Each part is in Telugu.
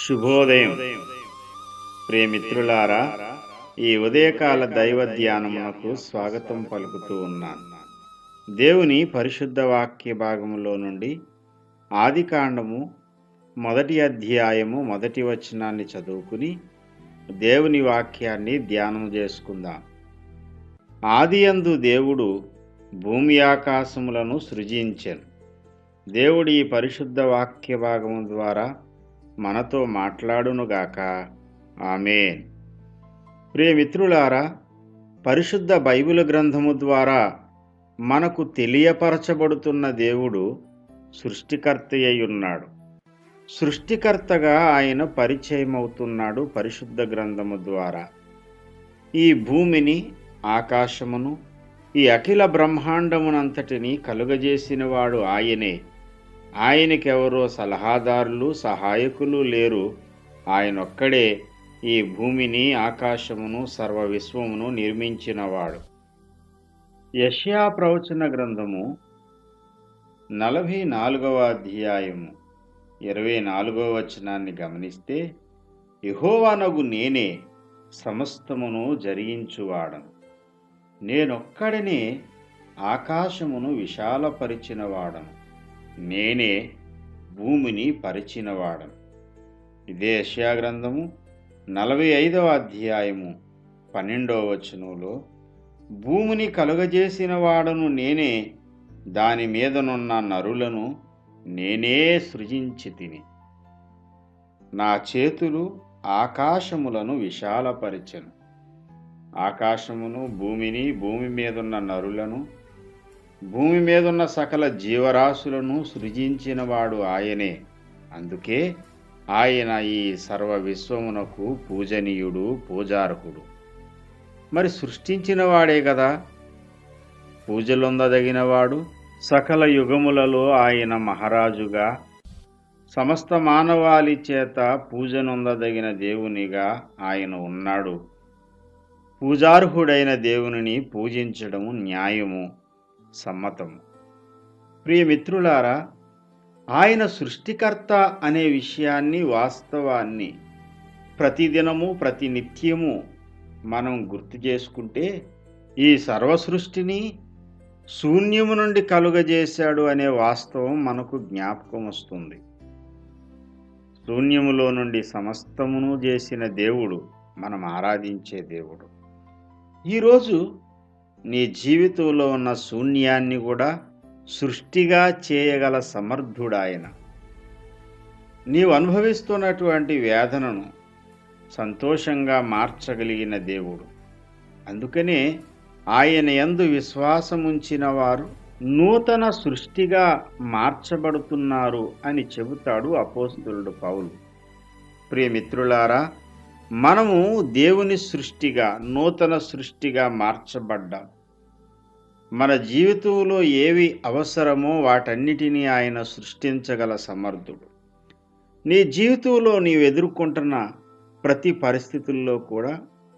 శుభోదయం ప్రియమిత్రులారా ఈ ఉదయకాల దైవ ధ్యానమునకు స్వాగతం పలుకుతూ ఉన్నాను దేవుని పరిశుద్ధ వాక్య భాగములో నుండి ఆదికాండము మొదటి అధ్యాయము మొదటి వచనాన్ని చదువుకుని దేవుని వాక్యాన్ని ధ్యానం చేసుకుందాం ఆదియందు దేవుడు భూమి ఆకాశములను సృజించెను దేవుడు ఈ పరిశుద్ధ వాక్య భాగము ద్వారా మనతో మాట్లాడునుగాక ఆమెన్ ప్రియమిత్రులారా పరిశుద్ధ బైబిల్ గ్రంథము ద్వారా మనకు తెలియపరచబడుతున్న దేవుడు సృష్టికర్త అయి ఉన్నాడు సృష్టికర్తగా ఆయన పరిచయం అవుతున్నాడు పరిశుద్ధ గ్రంథము ద్వారా ఈ భూమిని ఆకాశమును ఈ అఖిల బ్రహ్మాండమునంతటిని కలుగజేసినవాడు ఆయనే ఆయనకెవరో సలహాదారులు సహాయకులు లేరు ఆయనొక్కడే ఈ భూమిని ఆకాశమును సర్వ విశ్వమును నిర్మించినవాడు యష్యా ప్రవచన గ్రంథము నలభై నాలుగవ అధ్యాయము ఇరవై నాలుగవ వచనాన్ని గమనిస్తే యహోవానగు నేనే సమస్తమును జరిగించువాడను నేనొక్కడనే ఆకాశమును విశాలపరిచినవాడను నేనే భూమిని పరిచినవాడను ఇదే యెషయా గ్రంథము నలభై ఐదవ అధ్యాయము పన్నెండవ వచనంలో భూమిని కలుగజేసిన వాడను నేనే దాని మీదనున్న నరులను నేనే సృజించి తిని నా చేతులు ఆకాశములను విశాలపరిచెను ఆకాశమును భూమిని భూమి మీదున్న నరులను భూమి మీదున్న సకల జీవరాశులను సృజించినవాడు ఆయనే అందుకే ఆయన ఈ సర్వ విశ్వమునకు పూజనీయుడు పూజారకుడు మరి సృష్టించిన వాడే కదా పూజలొందదగినవాడు సకల యుగములలో ఆయన మహారాజుగా సమస్త మానవాళి చేత పూజనొందదగిన దేవునిగా ఆయన ఉన్నాడు పూజార్హుడైన దేవునిని పూజించడము న్యాయము సమ్మతము ప్రియమిత్రులారా ఆయన సృష్టికర్త అనే విషయాన్ని వాస్తవాన్ని ప్రతిదినము ప్రతి నిత్యము మనం గుర్తు చేసుకుంటే ఈ సర్వ సృష్టిని శూన్యము నుండి కలుగజేశాడు అనే వాస్తవం మనకు జ్ఞాపకం వస్తుంది శూన్యములో నుండి సమస్తమును చేసిన దేవుడు మనం ఆరాధించే దేవుడు ఈరోజు నీ జీవితంలో ఉన్న శూన్యాన్ని కూడా సృష్టిగా చేయగల సమర్థుడాయన నీవు అనుభవిస్తున్నటువంటి వేదనను సంతోషంగా మార్చగలిగిన దేవుడు అందుకనే ఆయన యందు విశ్వాసముంచిన వారు నూతన సృష్టిగా మార్చబడుతున్నారు అని చెబుతాడు అపోస్తులుడు పౌలు ప్రియమిత్రులారా మనము దేవుని సృష్టిగా నూతన సృష్టిగా మార్చబడ్డాం మన జీవితంలో ఏవి అవసరమో వాటన్నిటినీ ఆయన సృష్టించగల సమర్థుడు నీ జీవితంలో నీవు ఎదుర్కొంటున్న ప్రతి పరిస్థితుల్లో కూడా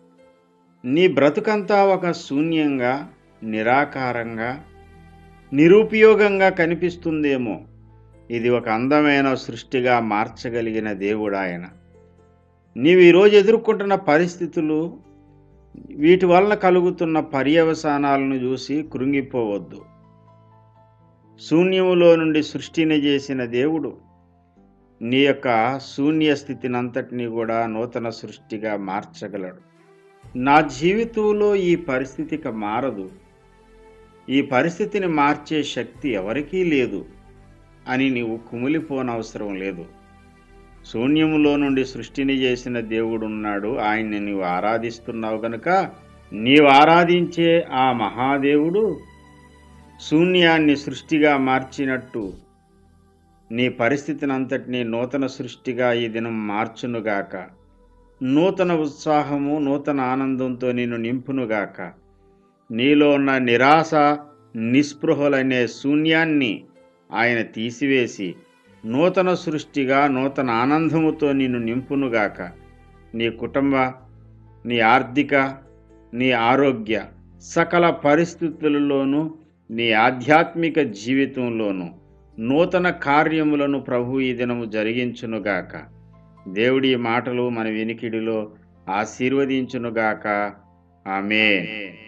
నీ బ్రతుకంతా ఒక శూన్యంగా నిరాకారంగా నిరుపయోగంగా కనిపిస్తుందేమో ఇది ఒక అందమైన సృష్టిగా మార్చగలిగిన దేవుడు ఆయన నీవు ఈరోజు ఎదుర్కొంటున్న పరిస్థితులు వీటి వలన కలుగుతున్న పర్యవసానాలను చూసి కృంగిపోవద్దు శూన్యములో నుండి సృష్టిని చేసిన దేవుడు నీ యొక్క శూన్య స్థితినంతటినీ కూడా నూతన సృష్టిగా మార్చగలడు నా జీవితంలో ఈ పరిస్థితికి మారదు ఈ పరిస్థితిని మార్చే శక్తి ఎవరికీ లేదు అని నీవు కుమిలిపోనవసరం లేదు శూన్యములో నుండి సృష్టిని చేసిన దేవుడు ఉన్నాడు ఆయన్ని నీవు ఆరాధిస్తున్నావు గనుక నీవు ఆరాధించే ఆ మహాదేవుడు శూన్యాన్ని సృష్టిగా మార్చినట్టు నీ పరిస్థితినంతటినీ నూతన సృష్టిగా ఈ దినం మార్చునుగాక నూతన ఉత్సాహము నూతన ఆనందంతో నిన్ను నింపునుగాక నీలో ఉన్న నిరాశ నిస్పృహలనే శూన్యాన్ని ఆయన తీసివేసి నూతన సృష్టిగా నూతన ఆనందముతో నిన్ను నింపునుగాక నీ కుటుంబ నీ ఆర్థిక నీ ఆరోగ్య సకల పరిస్థితులలోనూ నీ ఆధ్యాత్మిక జీవితంలోనూ నూతన కార్యములను ప్రభు ఈ దినము జరిగించునుగాక దేవుడి మాటలు మన వినికిడిలో ఆశీర్వదించునుగాక ఆమె